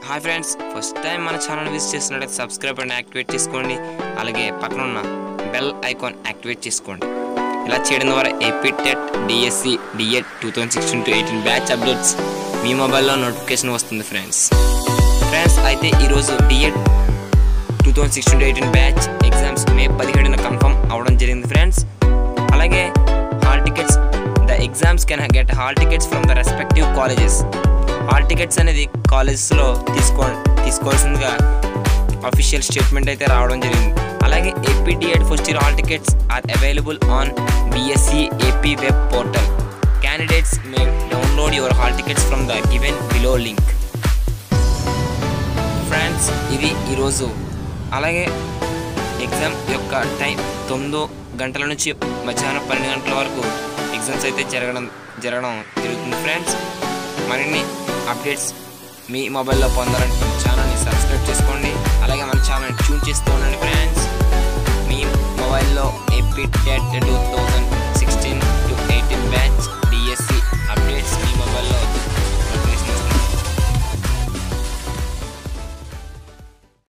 hi friends first time మన channel visit చేస్తున్నట్లయితే subscribe and activate చేసుకోండి అలాగే పక్కన ఉన్న బెల్ ఐకాన్ యాక్టివేట్ చేసుకోండి ఇలా చేయడం ద్వారా AP TET DSC DEd two thousand sixteen to eighteen batch updates మీ మొబైల్లో నోటిఫికేషన్ వస్తుంది ఫ్రెండ్స్ ఫ్రెండ్స్ అయితే ఈరోజు DEd two thousand sixteen to eighteen batch exams May పదిహేడున కన్ఫర్మ్ అవడం జరిగింది ఫ్రెండ్స్ అలాగే hall tickets the exams can get hall tickets from the respective colleges hall tickets అనేది కాలేజెస్లో తీసుకో తీసుకోవాల్సిందిగా అఫీషియల్ స్టేట్మెంట్ అయితే రావడం జరిగింది అలాగే AP DEd first year hall tickets are available on BSC AP web portal candidates may download your hall tickets from the given below link friends ఇది ఈరోజు అలాగే ఎగ్జామ్ యొక్క టైం తొమ్మిదో గంటల నుంచి మధ్యాహ్నం పన్నెండు గంటల వరకు ఎగ్జామ్స్ అయితే జరగడం జరగడం జరుగుతుంది ఫ్రెండ్స్ మరిన్ని అప్డేట్స్ మీ మొబైల్లో పొందాలంటే మన ఛానల్ని సబ్స్క్రైబ్ చేసుకోండి అలాగే మన ఛానల్ని ట్యూన్ చేస్తూ ఉండండి